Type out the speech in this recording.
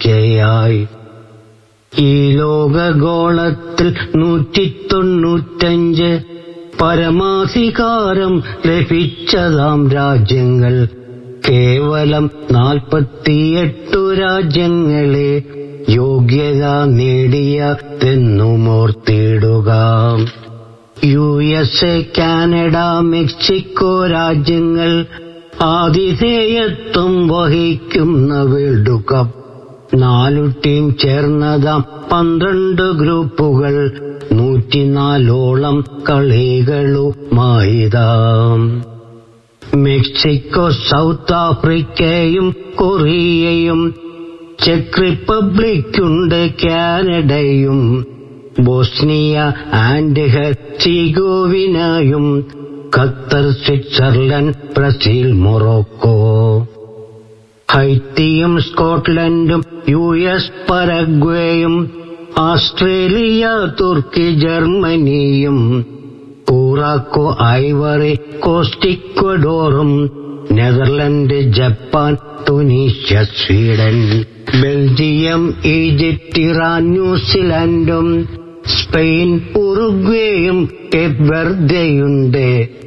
ആഫ്രിക്കയായി ഈ ലോകഗോളത്തിൽ നൂറ്റി തൊണ്ണൂറ്റഞ്ച് പരമാധികാരം ലഭിച്ചതാം രാജ്യങ്ങൾ കേവലം നാൽപ്പത്തിയെട്ടു രാജ്യങ്ങളെ യോഗ്യത നേടിയതെന്നുമോർത്തിടുക U S A Canada Mexico രാജ്യങ്ങൾ ആതിഥേയത്വം വഹിക്കുന്ന വേൾഡ് കപ്പ് നാലു ടീം ചേർന്നതാം പന്ത്രണ്ട് ഗ്രൂപ്പുകൾ നൂറ്റിനാലോളം കളികളുമായിതാം മെക്സിക്കോ സൗത്ത് ആഫ്രിക്കയും കൊറിയയും ചെക്ക് റിപ്പബ്ലിക്കുണ്ട് കാനഡയും ബോസ്നിയ ആൻഡ് ഹെർച്ചിഗോവിനയും ഖത്തർ സ്വിറ്റ്സർലൻഡ് ബ്രസീൽ മൊറോക്കോ ഹൈത്തിയും സ്കോട്ട്ലൻഡും യു എസ് പരഗ്വേയും ആസ്ട്രേലിയ തുർക്കി ജർമ്മനിയും കൂറാക്കോ ഐവറി കോസ്റ്റിക്വഡോറും Netherland Japan Tunisia Sweden Belgium Egypt Iran ന്യൂസിലാൻഡും സ്പെയിൻ ഉറുഗ്വേയും കേപ്പ് വെർദയുണ്ട്